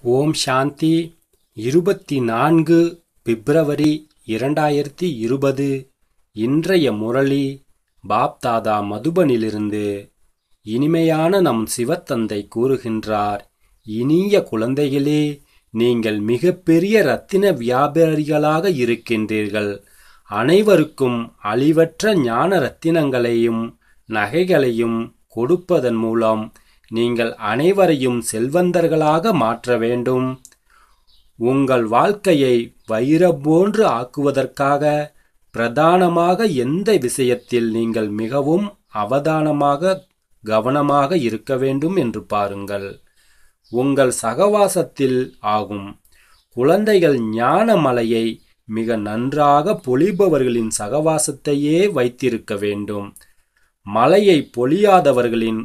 ஓம் சாந்தி இருபத்தி நான்கு பிப்ரவரி இரண்டாயிரத்தி இருபது இன்றைய முரளி பாப்தாதா மதுபனிலிருந்து இனிமையான நம் சிவத்தந்தை கூறுகின்றார் இனிய குழந்தைகளே நீங்கள் மிகப்பெரிய ரத்தின வியாபாரிகளாக இருக்கின்றீர்கள் அனைவருக்கும் அழிவற்ற ஞான ரத்தினங்களையும் நகைகளையும் கொடுப்பதன் மூலம் நீங்கள் அனைவரையும் செல்வந்தர்களாக மாற்ற வேண்டும் உங்கள் வாழ்க்கையை வைரம் போன்று ஆக்குவதற்காக பிரதானமாக எந்த விஷயத்தில் நீங்கள் மிகவும் அவதானமாக கவனமாக இருக்க வேண்டும் என்று பாருங்கள் உங்கள் சகவாசத்தில் ஆகும் குழந்தைகள் ஞான மலையை மிக நன்றாக பொழிபவர்களின் சகவாசத்தையே வைத்திருக்க வேண்டும் மலையை பொழியாதவர்களின்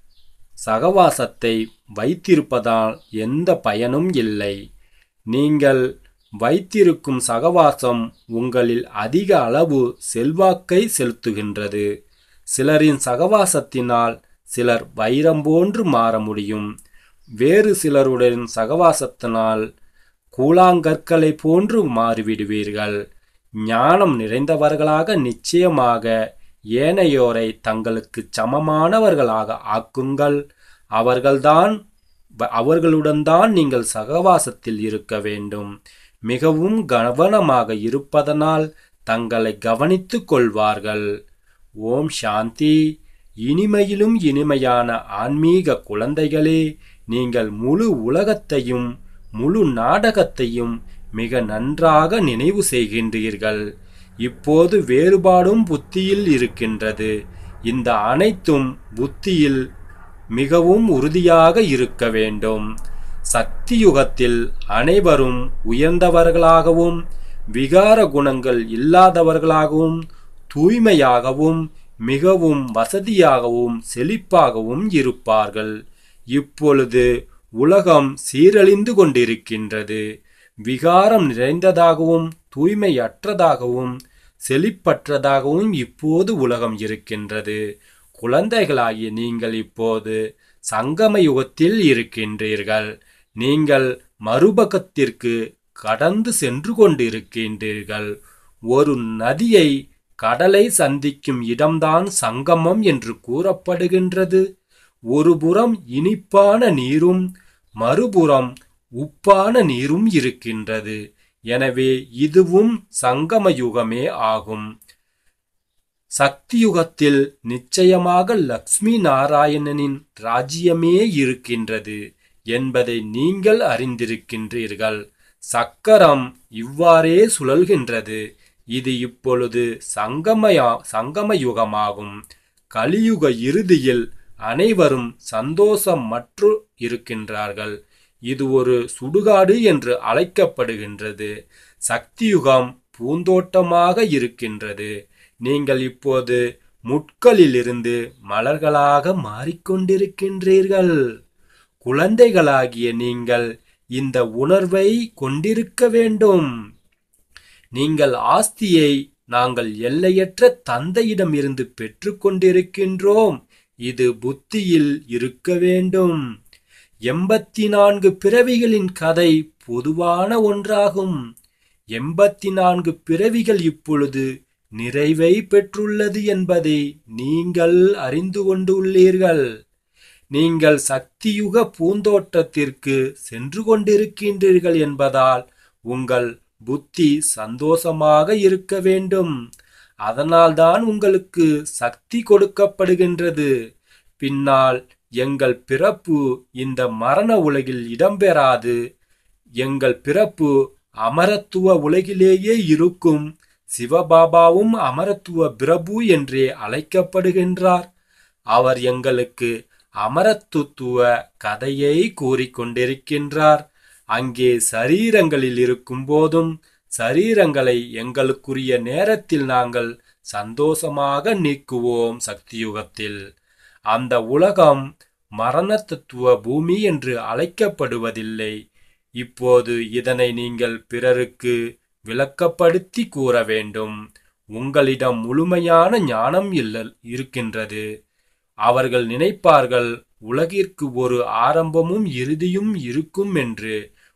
சகவாசத்தை வைத்திருப்பதால் எந்த பயனும் இல்லை நீங்கள் வைத்திருக்கும் சகவாசம் உங்களில் அதிக அளவு செல்வாக்கை செலுத்துகின்றது சிலரின் சகவாசத்தினால் சிலர் வைரம் போன்று மாற முடியும் வேறு சிலருடன் சகவாசத்தினால் கூழாங்கற்களை போன்று மாறிவிடுவீர்கள் ஞானம் நிறைந்தவர்களாக நிச்சயமாக ஏனையோரை தங்களுக்கு சமமானவர்களாக ஆக்குங்கள் அவர்கள்தான் அவர்களுடன் தான் நீங்கள் சகவாசத்தில் இருக்க வேண்டும் மிகவும் கவனமாக இருப்பதனால் தங்களை கவனித்துக் கொள்வார்கள் ஓம் சாந்தி இனிமையிலும் இனிமையான ஆன்மீக குழந்தைகளே நீங்கள் முழு உலகத்தையும் முழு நாடகத்தையும் மிக நன்றாக நினைவு செய்கின்றீர்கள் இப்போது வேறுபாடும் புத்தியில் இருக்கின்றது இந்த அனைத்தும் புத்தியில் மிகவும் உறுதியாக இருக்க வேண்டும் சக்தி யுகத்தில் அனைவரும் உயர்ந்தவர்களாகவும் விகார குணங்கள் இல்லாதவர்களாகவும் தூய்மையாகவும் மிகவும் வசதியாகவும் செழிப்பாகவும் இருப்பார்கள் இப்பொழுது உலகம் சீரழிந்து கொண்டிருக்கின்றது விகாரம் நிறைந்ததாகவும் தூய்மையற்றதாகவும் செழிப்பற்றதாகவும் இப்போது உலகம் இருக்கின்றது குழந்தைகளாகிய நீங்கள் இப்போது சங்கம யுகத்தில் இருக்கின்றீர்கள் நீங்கள் மறுபக்கத்திற்கு கடந்து சென்று கொண்டிருக்கின்றீர்கள் ஒரு நதியை கடலை சந்திக்கும் இடம்தான் சங்கமம் என்று கூறப்படுகின்றது ஒருபுறம் இனிப்பான நீரும் மறுபுறம் உப்பான நீரும் இருக்கின்றது எனவே இதுவும் சங்கம யுகமே ஆகும் சக்தி யுகத்தில் நிச்சயமாக லக்ஷ்மி நாராயணனின் ராஜ்யமே இருக்கின்றது என்பதை நீங்கள் அறிந்திருக்கின்றீர்கள் சக்கரம் இவ்வாறே சுழல்கின்றது இது இப்பொழுது சங்கமயா சங்கம யுகமாகும் கலியுக இறுதியில் அனைவரும் சந்தோஷம் மற்று இருக்கின்றார்கள் இது ஒரு சுடுகாடு என்று அழைக்கப்படுகின்றது சக்தியுகம் பூந்தோட்டமாக இருக்கின்றது நீங்கள் இப்போது முட்களிலிருந்து மலர்களாக மாறிக்கொண்டிருக்கின்றீர்கள் குழந்தைகளாகிய நீங்கள் இந்த உணர்வை கொண்டிருக்க வேண்டும் நீங்கள் ஆஸ்தியை நாங்கள் எல்லையற்ற தந்தையிடம் இருந்து பெற்றுக்கொண்டிருக்கின்றோம் இது புத்தியில் இருக்க வேண்டும் எண்பத்தி நான்கு பிறவிகளின் கதை பொதுவான ஒன்றாகும் எண்பத்தி நான்கு பிறவிகள் இப்பொழுது நிறைவை பெற்றுள்ளது என்பதை நீங்கள் அறிந்து கொண்டுள்ளீர்கள் நீங்கள் சக்தியுக பூந்தோட்டத்திற்கு சென்று கொண்டிருக்கின்றீர்கள் என்பதால் உங்கள் புத்தி சந்தோஷமாக இருக்க வேண்டும் அதனால்தான் உங்களுக்கு சக்தி கொடுக்கப்படுகின்றது பின்னால் எங்கள் பிறப்பு இந்த மரண உலகில் இடம்பெறாது எங்கள் பிறப்பு அமரத்துவ உலகிலேயே இருக்கும் சிவபாபாவும் அமரத்துவ பிரபு என்றே அழைக்கப்படுகின்றார் அவர் எங்களுக்கு அமரத்துவ கதையை கூறிக்கொண்டிருக்கின்றார் அங்கே சரீரங்களில் இருக்கும் போதும் சரீரங்களை எங்களுக்குரிய நேரத்தில் நாங்கள் சந்தோஷமாக நீக்குவோம் சக்தியுகத்தில் அந்த உலகம் மரண தத்துவ பூமி என்று அழைக்கப்படுவதில்லை இப்போது இதனை நீங்கள் பிறருக்கு விளக்கப்படுத்தி கூற வேண்டும் உங்களிடம் முழுமையான ஞானம் இல்ல இருக்கின்றது அவர்கள் நினைப்பார்கள் உலகிற்கு ஒரு ஆரம்பமும் இறுதியும் இருக்கும் என்று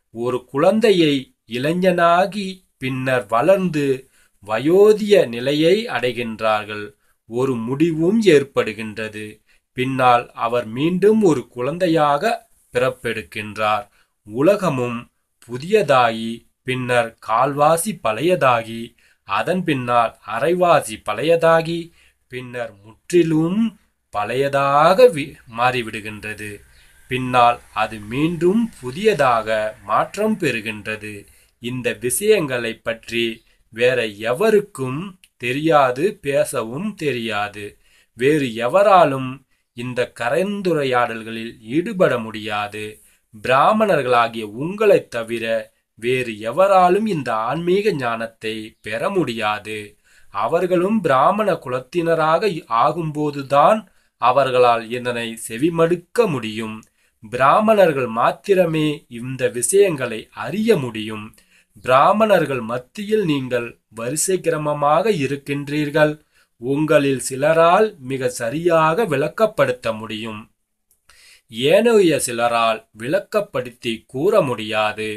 ஒரு குழந்தையை இளைஞனாகி பின்னர் வளர்ந்து வயோதிய நிலையை அடைகின்றார்கள் ஒரு முடிவும் ஏற்படுகின்றது பின்னால் அவர் மீண்டும் ஒரு குழந்தையாக பிறப்பெடுக்கின்றார் உலகமும் புதியதாகி பின்னர் கால்வாசி பழையதாகி அதன் பின்னால் அரைவாசி பழையதாகி பின்னர் முற்றிலும் பழையதாக வி- மாறிவிடுகின்றது பின்னால் அது மீண்டும் புதியதாக மாற்றம் பெறுகின்றது இந்த விஷயங்களை பற்றி வேற எவருக்கும் தெரியாது பேசவும் தெரியாது வேறு எவராலும் இந்த கலந்துரையாடல்களில் ஈடுபட முடியாது பிராமணர்களாகிய உங்களைத் தவிர வேறு எவராலும் இந்த ஆன்மீக ஞானத்தை பெற முடியாது அவர்களும் பிராமண குலத்தினராக ஆகும்போதுதான் அவர்களால் இதனை செவிமடுக்க முடியும் பிராமணர்கள் மாத்திரமே இந்த விஷயங்களை அறிய முடியும் பிராமணர்கள் மத்தியில் நீங்கள் வரிசை கிரமமாக இருக்கின்றீர்கள் உங்களில் சிலரால் மிக சரியாக விளக்கப்படுத்த முடியும் ஏனைய சிலரால் விளக்கப்படுத்தி கூற முடியாது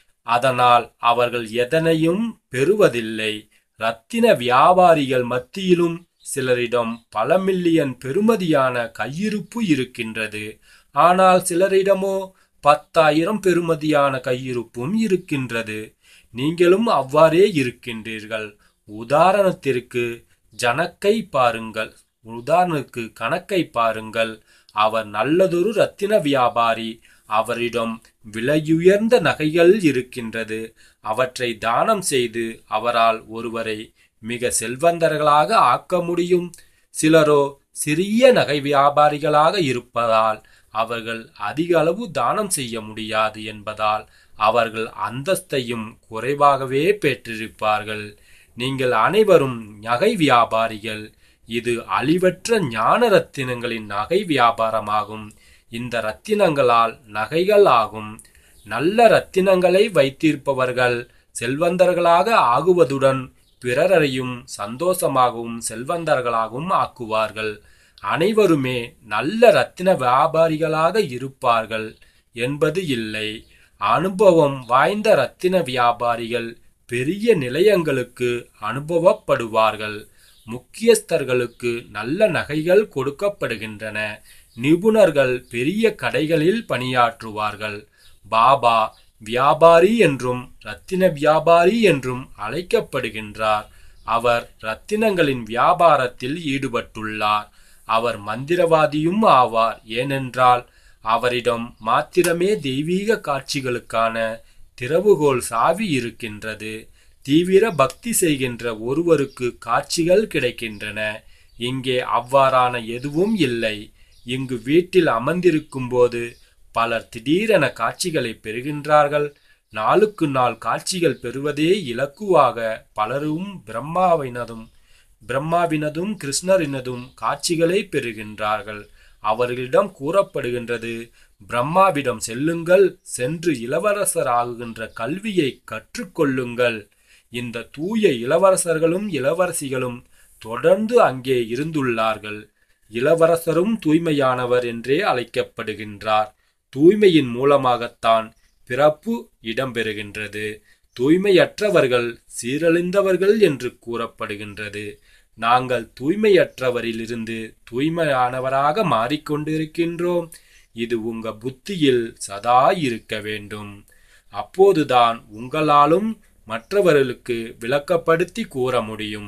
அதனால் அவர்கள் எதனையும் பெறுவதில்லை ரத்தின வியாபாரிகள் மத்தியிலும் சிலரிடம் பல மில்லியன் பெறுமதியான கையிருப்பு இருக்கின்றது ஆனால் சிலரிடமோ பத்தாயிரம் பெறுமதியான கையிருப்பும் இருக்கின்றது நீங்களும் அவ்வாறே இருக்கின்றீர்கள் உதாரணத்திற்கு ஜனக்கை பாருங்கள் உதாரணத்துக்கு கணக்கை பாருங்கள் அவர் நல்லதொரு ரத்தின வியாபாரி அவரிடம் விலையுயர்ந்த நகைகள் இருக்கின்றது அவற்றை தானம் செய்து அவரால் ஒருவரை மிக செல்வந்தர்களாக ஆக்க முடியும் சிலரோ சிறிய நகை வியாபாரிகளாக இருப்பதால் அவர்கள் அதிக அளவு தானம் செய்ய முடியாது என்பதால் அவர்கள் அந்தஸ்தையும் குறைவாகவே பெற்றிருப்பார்கள் நீங்கள் அனைவரும் நகை வியாபாரிகள் இது அழிவற்ற ஞான ரத்தினங்களின் நகை வியாபாரமாகும் இந்த ரத்தினங்களால் நகைகள் ஆகும் நல்ல ரத்தினங்களை வைத்திருப்பவர்கள் செல்வந்தர்களாக ஆகுவதுடன் பிறரையும் சந்தோஷமாகவும் செல்வந்தர்களாகவும் ஆக்குவார்கள் அனைவருமே நல்ல ரத்தின வியாபாரிகளாக இருப்பார்கள் என்பது இல்லை அனுபவம் வாய்ந்த ரத்தின வியாபாரிகள் பெரிய நிலையங்களுக்கு அனுபவப்படுவார்கள் முக்கியஸ்தர்களுக்கு நல்ல நகைகள் கொடுக்கப்படுகின்றன நிபுணர்கள் பெரிய கடைகளில் பணியாற்றுவார்கள் பாபா வியாபாரி என்றும் ரத்தின வியாபாரி என்றும் அழைக்கப்படுகின்றார் அவர் ரத்தினங்களின் வியாபாரத்தில் ஈடுபட்டுள்ளார் அவர் மந்திரவாதியும் ஆவார் ஏனென்றால் அவரிடம் மாத்திரமே தெய்வீக காட்சிகளுக்கான திறவுகோல் சாவி இருக்கின்றது தீவிர பக்தி செய்கின்ற ஒருவருக்கு காட்சிகள் கிடைக்கின்றன இங்கே அவ்வாறான எதுவும் இல்லை இங்கு வீட்டில் அமர்ந்திருக்கும் போது பலர் திடீரென காட்சிகளை பெறுகின்றார்கள் நாளுக்கு நாள் காட்சிகள் பெறுவதே இலக்குவாக பலரும் பிரம்மாவினதும் பிரம்மாவினதும் கிருஷ்ணரினதும் காட்சிகளை பெறுகின்றார்கள் அவர்களிடம் கூறப்படுகின்றது பிரம்மாவிடம் செல்லுங்கள் சென்று இளவரசர் ஆகுகின்ற கல்வியை கற்றுக்கொள்ளுங்கள் இந்த தூய இளவரசர்களும் இளவரசிகளும் தொடர்ந்து அங்கே இருந்துள்ளார்கள் இளவரசரும் தூய்மையானவர் என்றே அழைக்கப்படுகின்றார் தூய்மையின் மூலமாகத்தான் பிறப்பு இடம்பெறுகின்றது தூய்மையற்றவர்கள் சீரழிந்தவர்கள் என்று கூறப்படுகின்றது நாங்கள் தூய்மையற்றவரிலிருந்து தூய்மையானவராக மாறிக்கொண்டிருக்கின்றோம் இது உங்க புத்தியில் சதா இருக்க வேண்டும் அப்போதுதான் உங்களாலும் மற்றவர்களுக்கு விளக்கப்படுத்தி கூற முடியும்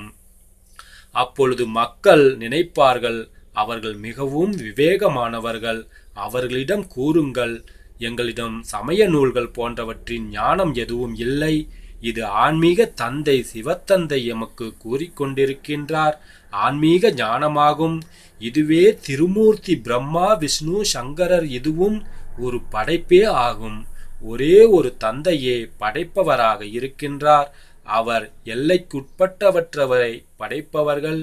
அப்பொழுது மக்கள் நினைப்பார்கள் அவர்கள் மிகவும் விவேகமானவர்கள் அவர்களிடம் கூறுங்கள் எங்களிடம் சமய நூல்கள் போன்றவற்றின் ஞானம் எதுவும் இல்லை இது ஆன்மீக தந்தை சிவத்தந்தை எமக்கு கூறிக்கொண்டிருக்கின்றார் ஆன்மீக ஞானமாகும் இதுவே திருமூர்த்தி பிரம்மா விஷ்ணு சங்கரர் இதுவும் ஒரு படைப்பே ஆகும் ஒரே ஒரு தந்தையே படைப்பவராக இருக்கின்றார் அவர் எல்லைக்குட்பட்டவற்றவரை படைப்பவர்கள்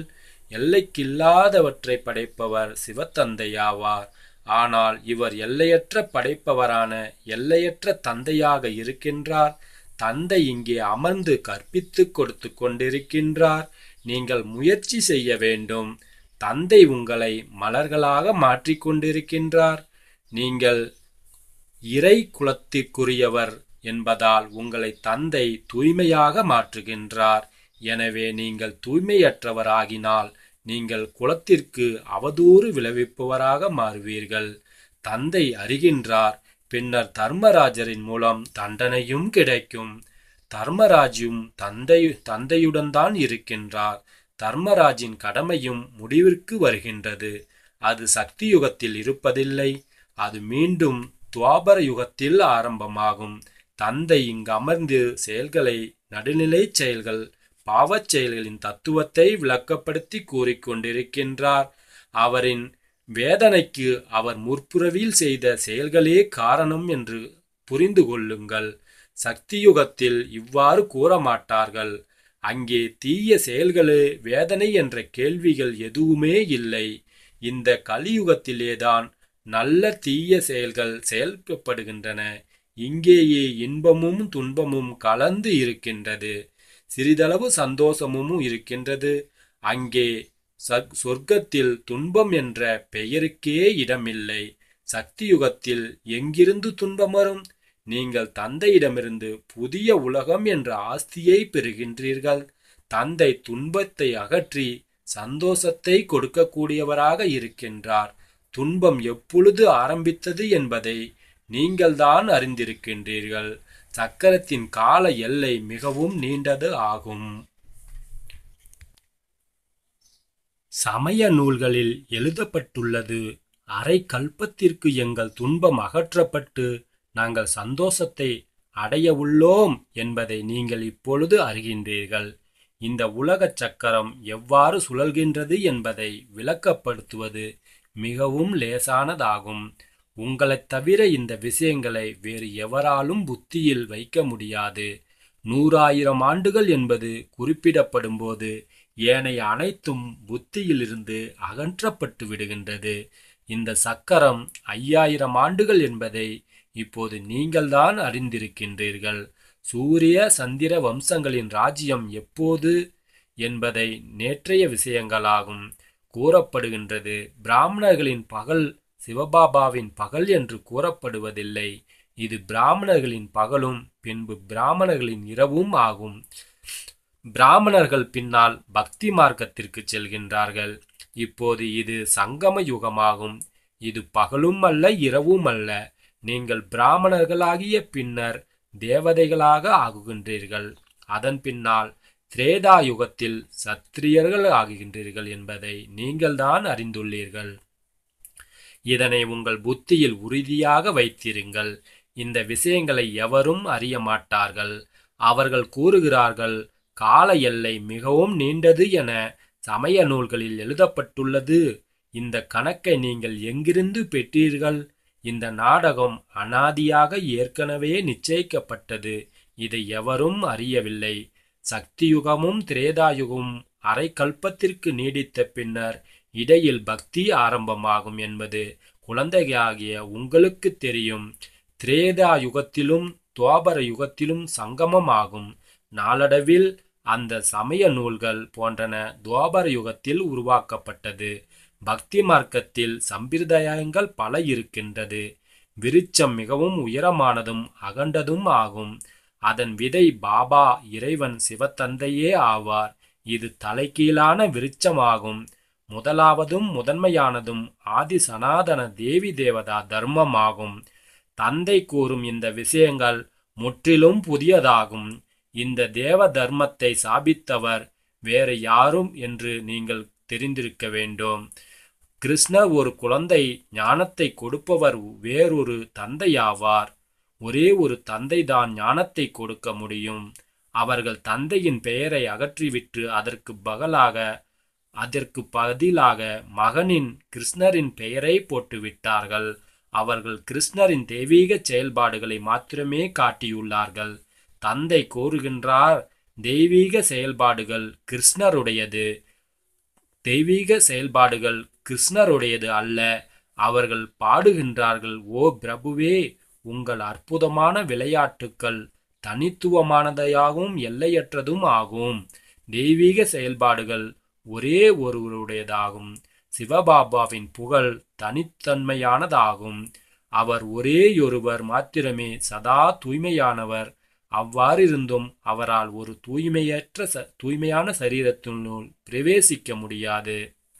எல்லைக்கில்லாதவற்றை படைப்பவர் சிவத்தந்தையாவார் ஆனால் இவர் எல்லையற்ற படைப்பவரான எல்லையற்ற தந்தையாக இருக்கின்றார் தந்தை இங்கே அமர்ந்து கற்பித்துக் கொடுத்து கொண்டிருக்கின்றார் நீங்கள் முயற்சி செய்ய வேண்டும் தந்தை உங்களை மலர்களாக மாற்றிக் கொண்டிருக்கின்றார் நீங்கள் இறை குலத்திற்குரியவர் என்பதால் உங்களை தந்தை தூய்மையாக மாற்றுகின்றார் எனவே நீங்கள் தூய்மையற்றவராகினால் நீங்கள் குலத்திற்கு அவதூறு விளைவிப்பவராக மாறுவீர்கள் தந்தை அறிகின்றார் பின்னர் தர்மராஜரின் மூலம் தண்டனையும் கிடைக்கும் தர்மராஜும் தந்தை தந்தையுடன் தான் இருக்கின்றார் தர்மராஜின் கடமையும் முடிவிற்கு வருகின்றது அது சக்தி யுகத்தில் இருப்பதில்லை அது மீண்டும் துவாபர யுகத்தில் ஆரம்பமாகும் தந்தை இங்கு அமர்ந்து செயல்களை நடுநிலை செயல்கள் பாவச் செயல்களின் தத்துவத்தை விளக்கப்படுத்தி கூறிக்கொண்டிருக்கின்றார் அவரின் வேதனைக்கு அவர் முற்புறவில் செய்த செயல்களே காரணம் என்று புரிந்து கொள்ளுங்கள் சக்தியுகத்தில் இவ்வாறு கூற மாட்டார்கள் அங்கே தீய செயல்களே வேதனை என்ற கேள்விகள் எதுவுமே இல்லை இந்த கலியுகத்திலேதான் நல்ல தீய செயல்கள் செயல்படுகின்றன இங்கேயே இன்பமும் துன்பமும் கலந்து இருக்கின்றது சிறிதளவு சந்தோஷமும் இருக்கின்றது அங்கே சொர்க்கத்தில் துன்பம் என்ற பெயருக்கே இடமில்லை சக்தியுகத்தில் எங்கிருந்து துன்பம் வரும் நீங்கள் தந்தையிடமிருந்து புதிய உலகம் என்ற ஆஸ்தியை பெறுகின்றீர்கள் தந்தை துன்பத்தை அகற்றி சந்தோஷத்தை கொடுக்கக்கூடியவராக இருக்கின்றார் துன்பம் எப்பொழுது ஆரம்பித்தது என்பதை நீங்கள்தான் அறிந்திருக்கின்றீர்கள் சக்கரத்தின் கால எல்லை மிகவும் நீண்டது ஆகும் சமய நூல்களில் எழுதப்பட்டுள்ளது அரை கல்பத்திற்கு எங்கள் துன்பம் அகற்றப்பட்டு நாங்கள் சந்தோஷத்தை அடைய உள்ளோம் என்பதை நீங்கள் இப்பொழுது அறிகின்றீர்கள் இந்த உலகச் சக்கரம் எவ்வாறு சுழல்கின்றது என்பதை விளக்கப்படுத்துவது மிகவும் லேசானதாகும் உங்களைத் தவிர இந்த விஷயங்களை வேறு எவராலும் புத்தியில் வைக்க முடியாது நூறாயிரம் ஆண்டுகள் என்பது குறிப்பிடப்படும்போது ஏனைய அனைத்தும் புத்தியிலிருந்து அகற்றப்பட்டு விடுகின்றது இந்த சக்கரம் ஐயாயிரம் ஆண்டுகள் என்பதை இப்போது நீங்கள்தான் அறிந்திருக்கின்றீர்கள் சூரிய சந்திர வம்சங்களின் ராஜ்யம் எப்போது என்பதை நேற்றைய விஷயங்களாகும் கூறப்படுகின்றது பிராமணர்களின் பகல் சிவபாபாவின் பகல் என்று கூறப்படுவதில்லை இது பிராமணர்களின் பகலும் பின்பு பிராமணர்களின் இரவும் ஆகும் பிராமணர்கள் பின்னால் பக்தி மார்க்கத்திற்கு செல்கின்றார்கள் இப்போது இது சங்கம யுகமாகும் இது பகலும் அல்ல இரவும் அல்ல நீங்கள் பிராமணர்களாகிய பின்னர் தேவதைகளாக ஆகுகின்றீர்கள் அதன் பின்னால் திரேதா யுகத்தில் சத்திரியர்கள் ஆகுகின்றீர்கள் என்பதை நீங்கள்தான் அறிந்துள்ளீர்கள் இதனை உங்கள் புத்தியில் உறுதியாக வைத்திருங்கள் இந்த விஷயங்களை எவரும் அறிய மாட்டார்கள் அவர்கள் கூறுகிறார்கள் கால எல்லை மிகவும் நீண்டது என சமய நூல்களில் எழுதப்பட்டுள்ளது இந்த கணக்கை நீங்கள் எங்கிருந்து பெற்றீர்கள் இந்த நாடகம் அனாதியாக ஏற்கனவே நிச்சயிக்கப்பட்டது இதை எவரும் அறியவில்லை சக்தியுகமும் திரேதாயுகமும் அரை கல்பத்திற்கு நீடித்த பின்னர் இடையில் பக்தி ஆரம்பமாகும் என்பது குழந்தையாகிய உங்களுக்கு தெரியும் திரேதா யுகத்திலும் துவாபர யுகத்திலும் சங்கமமாகும் நாளடைவில் அந்த சமய நூல்கள் போன்றன துவாபர யுகத்தில் உருவாக்கப்பட்டது பக்தி மார்க்கத்தில் சம்பிரதாயங்கள் பல இருக்கின்றது விருட்சம் மிகவும் உயரமானதும் அகண்டதும் ஆகும் அதன் விதை பாபா இறைவன் சிவத்தந்தையே ஆவார் இது தலைகீழான விருட்சமாகும் முதலாவதும் முதன்மையானதும் ஆதி சனாதன தேவி தேவதா தர்மமாகும் தந்தை கூறும் இந்த விஷயங்கள் முற்றிலும் புதியதாகும் இந்த தேவ தர்மத்தை சாபித்தவர் வேறு யாரும் என்று நீங்கள் தெரிந்திருக்க வேண்டும் கிருஷ்ணர் ஒரு குழந்தை ஞானத்தை கொடுப்பவர் வேறொரு தந்தையாவார் ஒரே ஒரு தந்தை தான் ஞானத்தை கொடுக்க முடியும் அவர்கள் தந்தையின் பெயரை அகற்றிவிட்டு அதற்கு பகலாக அதற்கு பதிலாக மகனின் கிருஷ்ணரின் பெயரை போட்டுவிட்டார்கள் அவர்கள் கிருஷ்ணரின் தெய்வீக செயல்பாடுகளை மாத்திரமே காட்டியுள்ளார்கள் தந்தை கூறுகின்றார் தெய்வீக செயல்பாடுகள் கிருஷ்ணருடையது தெய்வீக செயல்பாடுகள் கிருஷ்ணருடையது அல்ல அவர்கள் பாடுகின்றார்கள் ஓ பிரபுவே உங்கள் அற்புதமான விளையாட்டுக்கள் தனித்துவமானதையாகவும் எல்லையற்றதும் ஆகும் தெய்வீக செயல்பாடுகள் ஒரே ஒருவருடையதாகும் சிவபாபாவின் புகழ் தனித்தன்மையானதாகும் அவர் ஒரேயொருவர் மாத்திரமே சதா தூய்மையானவர் அவ்வாறிருந்தும் அவரால் ஒரு தூய்மையற்ற ச- தூய்மையான சரீரத்தினுள் பிரவேசிக்க முடியாது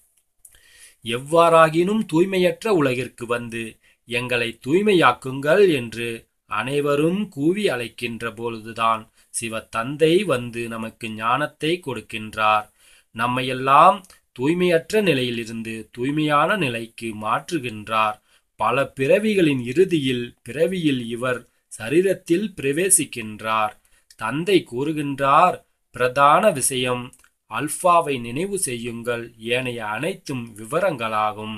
எவ்வாறாகினும் தூய்மையற்ற உலகிற்கு வந்து எங்களை தூய்மையாக்குங்கள் என்று அனைவரும் கூவி அழைக்கின்ற பொழுதுதான் சிவ தந்தை வந்து நமக்கு ஞானத்தை கொடுக்கின்றார் நம்மையெல்லாம் தூய்மையற்ற நிலையிலிருந்து தூய்மையான நிலைக்கு மாற்றுகின்றார் பல பிறவிகளின் இறுதியில் பிறவியில் இவர் சரீரத்தில் பிரவேசிக்கின்றார் தந்தை கூறுகின்றார் பிரதான விஷயம் அல்பாவை நினைவு செய்யுங்கள் ஏனைய அனைத்தும் விவரங்களாகும்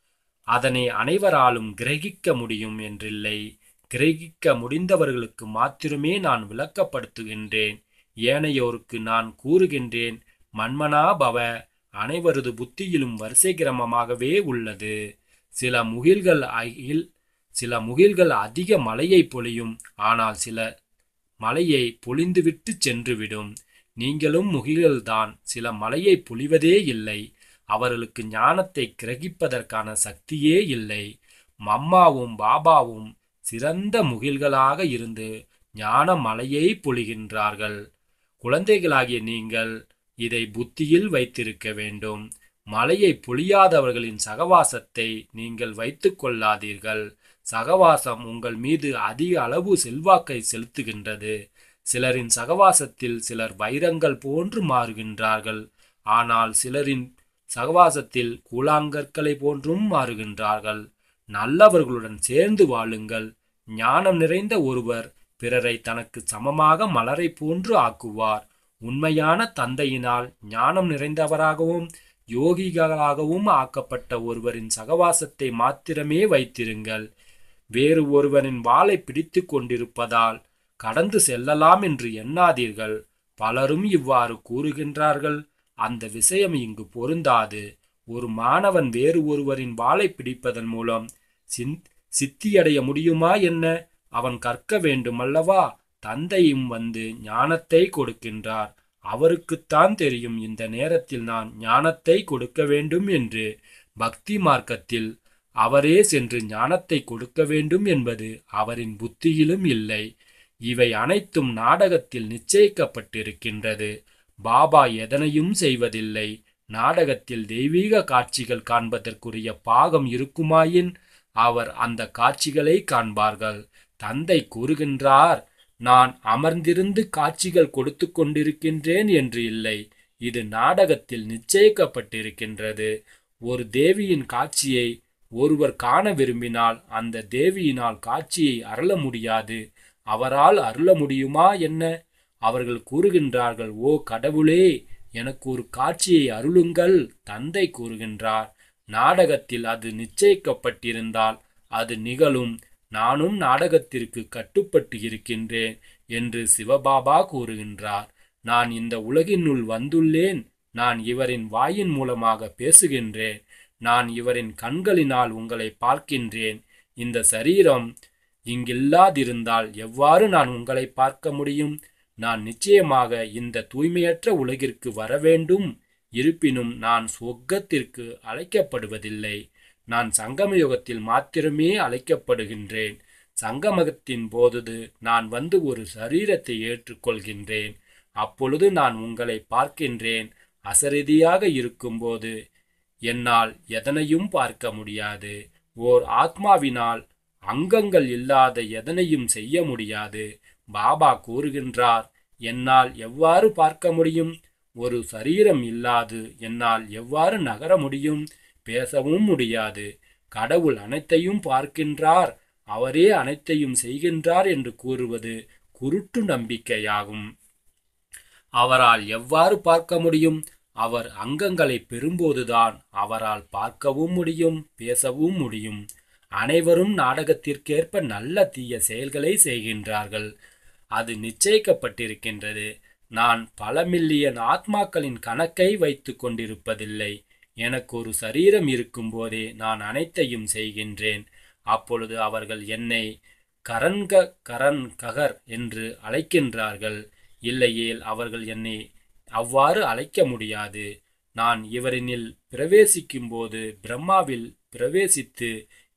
அதனை அனைவராலும் கிரகிக்க முடியும் என்றில்லை கிரகிக்க முடிந்தவர்களுக்கு மாத்திரமே நான் விளக்கப்படுத்துகின்றேன் ஏனையோருக்கு நான் கூறுகின்றேன் மன்மனா பவ அனைவரது புத்தியிலும் வரிசை கிரமமாகவே உள்ளது சில முகில்கள் அகில் சில முகில்கள் அதிக மழையை பொழியும் ஆனால் சில மலையை பொழிந்துவிட்டு சென்றுவிடும் நீங்களும் முகில்கள்தான் சில மலையை பொழிவதே இல்லை அவர்களுக்கு ஞானத்தை கிரகிப்பதற்கான சக்தியே இல்லை மம்மாவும் பாபாவும் சிறந்த முகில்களாக இருந்து ஞான மலையை பொழிகின்றார்கள் குழந்தைகளாகிய நீங்கள் இதை புத்தியில் வைத்திருக்க வேண்டும் மலையை பொழியாதவர்களின் சகவாசத்தை நீங்கள் வைத்துக் கொள்ளாதீர்கள் சகவாசம் உங்கள் மீது அதிக அளவு செல்வாக்கை செலுத்துகின்றது சிலரின் சகவாசத்தில் சிலர் வைரங்கள் போன்று மாறுகின்றார்கள் ஆனால் சிலரின் சகவாசத்தில் கூழாங்கற்களை போன்றும் மாறுகின்றார்கள் நல்லவர்களுடன் சேர்ந்து வாழுங்கள் ஞானம் நிறைந்த ஒருவர் பிறரை தனக்கு சமமாக மலரை போன்று ஆக்குவார் உண்மையான தந்தையினால் ஞானம் நிறைந்தவராகவும் யோகிகளாகவும் ஆக்கப்பட்ட ஒருவரின் சகவாசத்தை மாத்திரமே வைத்திருங்கள் வேறு ஒருவரின் வாளை பிடித்து கொண்டிருப்பதால் கடந்து செல்லலாம் என்று எண்ணாதீர்கள் பலரும் இவ்வாறு கூறுகின்றார்கள் அந்த விஷயம் இங்கு பொருந்தாது ஒரு மாணவன் வேறு ஒருவரின் வாளை பிடிப்பதன் மூலம் சிந்- சித்தியடைய முடியுமா என்ன அவன் கற்க வேண்டுமல்லவா தந்தையும் வந்து ஞானத்தை கொடுக்கின்றார் அவருக்குத்தான் தெரியும் இந்த நேரத்தில் நான் ஞானத்தை கொடுக்க வேண்டும் என்று பக்தி மார்க்கத்தில் அவரே சென்று ஞானத்தை கொடுக்க வேண்டும் என்பது அவரின் புத்தியிலும் இல்லை இவை அனைத்தும் நாடகத்தில் நிச்சயிக்கப்பட்டிருக்கின்றது பாபா எதனையும் செய்வதில்லை நாடகத்தில் தெய்வீக காட்சிகள் காண்பதற்குரிய பாகம் இருக்குமாயின் அவர் அந்த காட்சிகளை காண்பார்கள் தந்தை கூறுகின்றார் நான் அமர்ந்திருந்து காட்சிகள் கொடுத்து கொண்டிருக்கின்றேன் என்று இல்லை இது நாடகத்தில் நிச்சயிக்கப்பட்டிருக்கின்றது ஒரு தேவியின் காட்சியை ஒருவர் காண விரும்பினால் அந்த தேவியினால் காட்சியை அருள முடியாது அவரால் அருள முடியுமா என்ன அவர்கள் கூறுகின்றார்கள் ஓ கடவுளே எனக்கு ஒரு காட்சியை அருளுங்கள் தந்தை கூறுகின்றார் நாடகத்தில் அது நிச்சயிக்கப்பட்டிருந்தால் அது நிகழும் நானும் நாடகத்திற்கு கட்டுப்பட்டு இருக்கின்றேன் என்று சிவபாபா கூறுகின்றார் நான் இந்த உலகினுள் வந்துள்ளேன் நான் இவரின் வாயின் மூலமாக பேசுகின்றேன் நான் இவரின் கண்களினால் உங்களை பார்க்கின்றேன் இந்த சரீரம் இங்கில்லாதிருந்தால் எவ்வாறு நான் உங்களை பார்க்க முடியும் நான் நிச்சயமாக இந்த தூய்மையற்ற உலகிற்கு வர வேண்டும் இருப்பினும் நான் சொர்க்கத்திற்கு அழைக்கப்படுவதில்லை நான் சங்கமயுகத்தில் மாத்திரமே அழைக்கப்படுகின்றேன் சங்கமகத்தின் போது நான் வந்து ஒரு சரீரத்தை ஏற்றுக்கொள்கின்றேன் அப்பொழுது நான் உங்களை பார்க்கின்றேன் அசரீதியாக இருக்கும்போது என்னால் எதனையும் பார்க்க முடியாது ஓர் ஆத்மாவினால் அங்கங்கள் இல்லாத எதனையும் செய்ய முடியாது பாபா கூறுகின்றார் என்னால் எவ்வாறு பார்க்க முடியும் ஒரு சரீரம் இல்லாது என்னால் எவ்வாறு நகர முடியும் பேசவும் முடியாது கடவுள் அனைத்தையும் பார்க்கின்றார் அவரே அனைத்தையும் செய்கின்றார் என்று கூறுவது குருட்டு நம்பிக்கையாகும் அவரால் எவ்வாறு பார்க்க முடியும் அவர் அங்கங்களை பெறும்போதுதான் அவரால் பார்க்கவும் முடியும் பேசவும் முடியும் அனைவரும் நாடகத்திற்கேற்ப நல்ல தீய செயல்களை செய்கின்றார்கள் அது நிச்சயிக்கப்பட்டிருக்கின்றது நான் பல மில்லியன் ஆத்மாக்களின் கணக்கை வைத்துக் கொண்டிருப்பதில்லை எனக்கு ஒரு சரீரம் இருக்கும்போதே நான் அனைத்தையும் செய்கின்றேன் அப்பொழுது அவர்கள் என்னை கரன்க கரண் ககர் என்று அழைக்கின்றார்கள் இல்லையேல் அவர்கள் என்னை அவ்வாறு அழைக்க முடியாது நான் இவரினில் பிரவேசிக்கும்போது பிரம்மாவில் பிரவேசித்து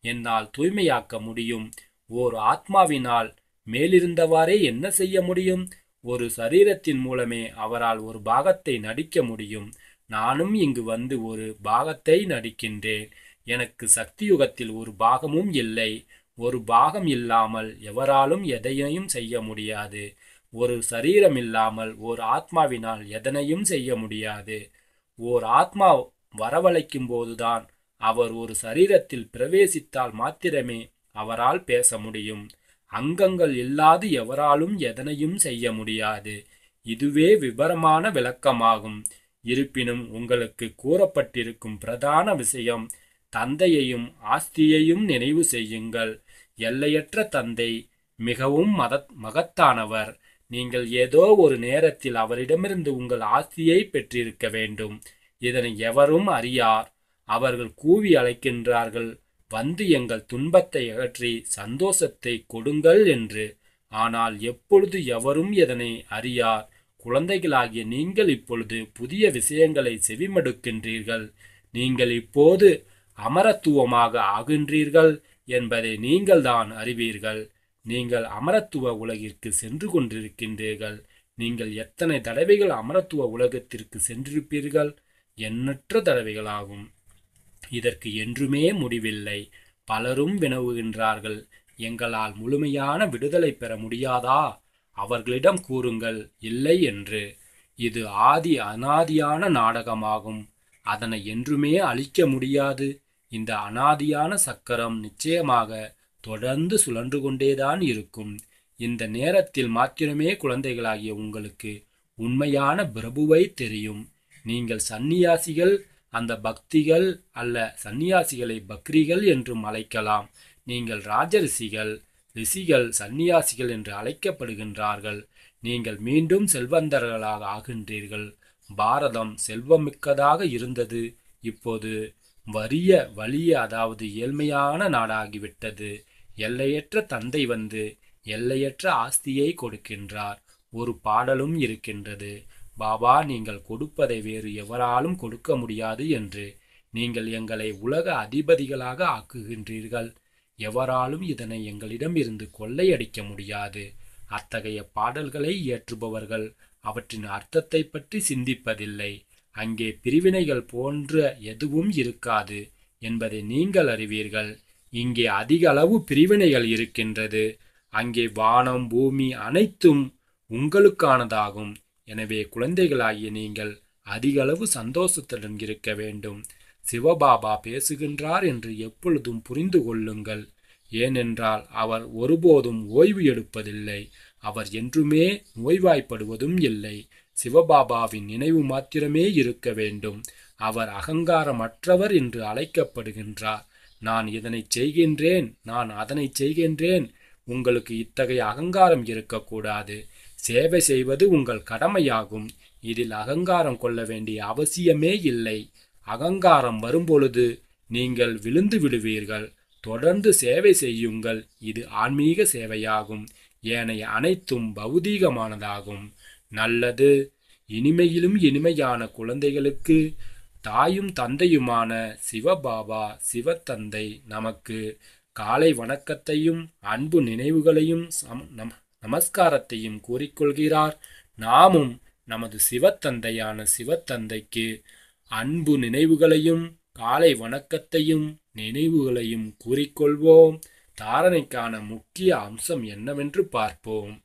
என்னால் தூய்மையாக்க முடியும் ஓர் ஆத்மாவினால் மேலிருந்தவாறே என்ன செய்ய முடியும் ஒரு சரீரத்தின் மூலமே அவரால் ஒரு பாகத்தை நடிக்க முடியும் நானும் இங்கு வந்து ஒரு பாகத்தை நடிக்கின்றேன் எனக்கு சக்தி யுகத்தில் ஒரு பாகமும் இல்லை ஒரு பாகம் இல்லாமல் எவராலும் எதையும் செய்ய முடியாது ஒரு சரீரம் இல்லாமல் ஓர் ஆத்மாவினால் எதனையும் செய்ய முடியாது ஓர் ஆத்மா வரவழைக்கும் போதுதான் அவர் ஒரு சரீரத்தில் பிரவேசித்தால் மாத்திரமே அவரால் பேச முடியும் அங்கங்கள் இல்லாது எவராலும் எதனையும் செய்ய முடியாது இதுவே விபரமான விளக்கமாகும் இருப்பினும் உங்களுக்கு கூறப்பட்டிருக்கும் பிரதான விஷயம் தந்தையையும் ஆஸ்தியையும் நினைவு செய்யுங்கள் எல்லையற்ற தந்தை மிகவும் மத மகத்தானவர் நீங்கள் ஏதோ ஒரு நேரத்தில் அவரிடமிருந்து உங்கள் ஆஸ்தியை பெற்றிருக்க வேண்டும் இதனை எவரும் அறியார் அவர்கள் கூவி அழைக்கின்றார்கள் வந்து எங்கள் துன்பத்தை அகற்றி சந்தோஷத்தை கொடுங்கள் என்று ஆனால் எப்பொழுது எவரும் இதனை அறியார் குழந்தைகளாகிய நீங்கள் இப்பொழுது புதிய விஷயங்களை செவிமடுக்கின்றீர்கள் நீங்கள் இப்போது அமரத்துவமாக ஆகின்றீர்கள் என்பதை நீங்கள்தான் அறிவீர்கள் நீங்கள் அமரத்துவ உலகிற்கு சென்று கொண்டிருக்கின்றீர்கள் நீங்கள் எத்தனை தடவைகள் அமரத்துவ உலகத்திற்கு சென்றிருப்பீர்கள் எண்ணற்ற தடவைகளாகும் இதற்கு என்றுமே முடிவில்லை பலரும் வினவுகின்றார்கள் எங்களால் முழுமையான விடுதலை பெற முடியாதா அவர்களிடம் கூறுங்கள் இல்லை என்று இது ஆதி அனாதியான நாடகமாகும் அதனை என்றுமே அழிக்க முடியாது இந்த அனாதியான சக்கரம் நிச்சயமாக தொடர்ந்து சுழன்று கொண்டேதான் இருக்கும் இந்த நேரத்தில் மாத்திரமே குழந்தைகளாகிய உங்களுக்கு உண்மையான பிரபுவை தெரியும் நீங்கள் சந்நியாசிகள் அந்த பக்திகள் அல்ல சந்நியாசிகளை பக்ரிகள் என்றும் அழைக்கலாம் நீங்கள் ராஜரிஷிகள் ரிஷிகள் சந்நியாசிகள் என்று அழைக்கப்படுகின்றார்கள் நீங்கள் மீண்டும் செல்வந்தர்களாக ஆகின்றீர்கள் பாரதம் செல்வமிக்கதாக இருந்தது இப்போது வறிய வலிய அதாவது ஏழ்மையான நாடாகிவிட்டது எல்லையற்ற தந்தை வந்து எல்லையற்ற ஆஸ்தியை கொடுக்கின்றார் ஒரு பாடலும் இருக்கின்றது பாபா நீங்கள் கொடுப்பதை வேறு எவராலும் கொடுக்க முடியாது என்று நீங்கள் எங்களை உலக அதிபதிகளாக ஆக்குகின்றீர்கள் எவராலும் இதனை எங்களிடம் இருந்து கொள்ளையடிக்க முடியாது அத்தகைய பாடல்களை இயற்றுபவர்கள் அவற்றின் அர்த்தத்தை பற்றி சிந்திப்பதில்லை அங்கே பிரிவினைகள் போன்ற எதுவும் இருக்காது என்பதை நீங்கள் அறிவீர்கள் இங்கே அதிக அளவு பிரிவினைகள் இருக்கின்றது அங்கே வானம் பூமி அனைத்தும் உங்களுக்கானதாகும் எனவே குழந்தைகளாகிய நீங்கள் அதிக அளவு சந்தோஷத்துடன் இருக்க வேண்டும் சிவபாபா பேசுகின்றார் என்று எப்பொழுதும் புரிந்து கொள்ளுங்கள் ஏனென்றால் அவர் ஒருபோதும் ஓய்வு எடுப்பதில்லை அவர் என்றுமே நோய்வாய்ப்படுவதும் இல்லை சிவபாபாவின் நினைவு மாத்திரமே இருக்க வேண்டும் அவர் அகங்காரமற்றவர் என்று அழைக்கப்படுகின்றார் நான் இதனை செய்கின்றேன் நான் அதனை செய்கின்றேன் உங்களுக்கு இத்தகைய அகங்காரம் இருக்கக்கூடாது சேவை செய்வது உங்கள் கடமையாகும் இதில் அகங்காரம் கொள்ள வேண்டிய அவசியமே இல்லை அகங்காரம் வரும்பொழுது நீங்கள் விழுந்து விடுவீர்கள் தொடர்ந்து சேவை செய்யுங்கள் இது ஆன்மீக சேவையாகும் ஏனைய அனைத்தும் பௌதீகமானதாகும் நல்லது இனிமையிலும் இனிமையான குழந்தைகளுக்கு தாயும் தந்தையுமான சிவபாபா சிவத்தந்தை நமக்கு காலை வணக்கத்தையும் அன்பு நினைவுகளையும் சம- நம- நமஸ்காரத்தையும் கூறிக்கொள்கிறார் நாமும் நமது சிவத்தந்தையான சிவத்தந்தைக்கு அன்பு நினைவுகளையும் காலை வணக்கத்தையும் நினைவுகளையும் கூறிக்கொள்வோம் தாரணைக்கான முக்கிய அம்சம் என்னவென்று பார்ப்போம்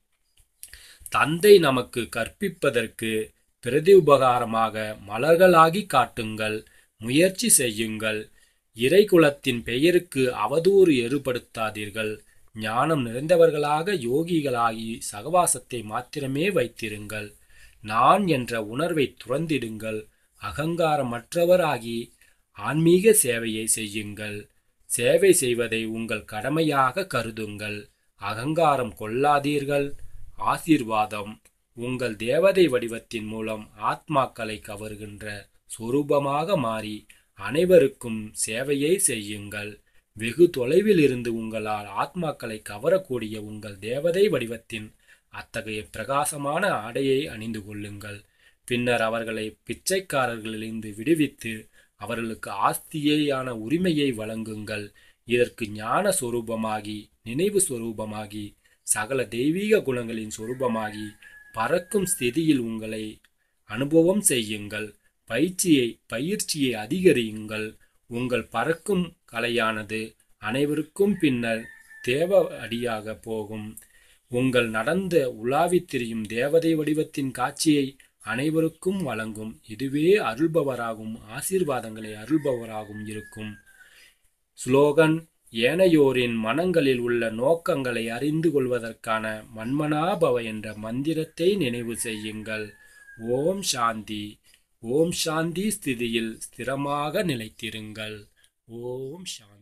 தந்தை நமக்கு கற்பிப்பதற்கு பிரதி உபகாரமாக மலர்களாகி காட்டுங்கள் முயற்சி செய்யுங்கள் இறைகுலத்தின் பெயருக்கு அவதூறு ஏற்படுத்தாதீர்கள் ஞானம் நிறைந்தவர்களாக யோகிகளாகி சகவாசத்தை மாத்திரமே வைத்திருங்கள் நான் என்ற உணர்வை துறந்திடுங்கள் அகங்காரமற்றவராகி ஆன்மீக சேவையை செய்யுங்கள் சேவை செய்வதை உங்கள் கடமையாக கருதுங்கள் அகங்காரம் கொள்ளாதீர்கள் ஆசீர்வாதம் உங்கள் தேவதை வடிவத்தின் மூலம் ஆத்மாக்களை கவர்கின்ற சொரூபமாக மாறி அனைவருக்கும் சேவையை செய்யுங்கள் வெகு தொலைவில் இருந்து உங்களால் ஆத்மாக்களை கவரக்கூடிய உங்கள் தேவதை வடிவத்தின் அத்தகைய பிரகாசமான ஆடையை அணிந்து கொள்ளுங்கள் பின்னர் அவர்களை பிச்சைக்காரர்களிலிருந்து விடுவித்து அவர்களுக்கு ஆஸ்தியேயான உரிமையை வழங்குங்கள் இதற்கு ஞான சொரூபமாகி நினைவு சொரூபமாகி சகல தெய்வீக குணங்களின் சொரூபமாகி பறக்கும் ஸ்திதியில் உங்களை அனுபவம் செய்யுங்கள் பயிற்சியை பயிற்சியை அதிகரியுங்கள் உங்கள் பறக்கும் கலையானது அனைவருக்கும் பின்னர் தேவ அடியாக போகும் உங்கள் நடந்த உலாவித் திரியும் தேவதை வடிவத்தின் காட்சியை அனைவருக்கும் வழங்கும் இதுவே அருள்பவராகும் ஆசீர்வாதங்களை அருள்பவராகும் இருக்கும் ஸ்லோகன் ஏனையோரின் மனங்களில் உள்ள நோக்கங்களை அறிந்து கொள்வதற்கான மன்மனாபவ என்ற மந்திரத்தை நினைவு செய்யுங்கள் ஓம் சாந்தி ஓம் சாந்தி ஸ்திதியில் ஸ்திரமாக நிலைத்திருங்கள் ஓம் சாந்தி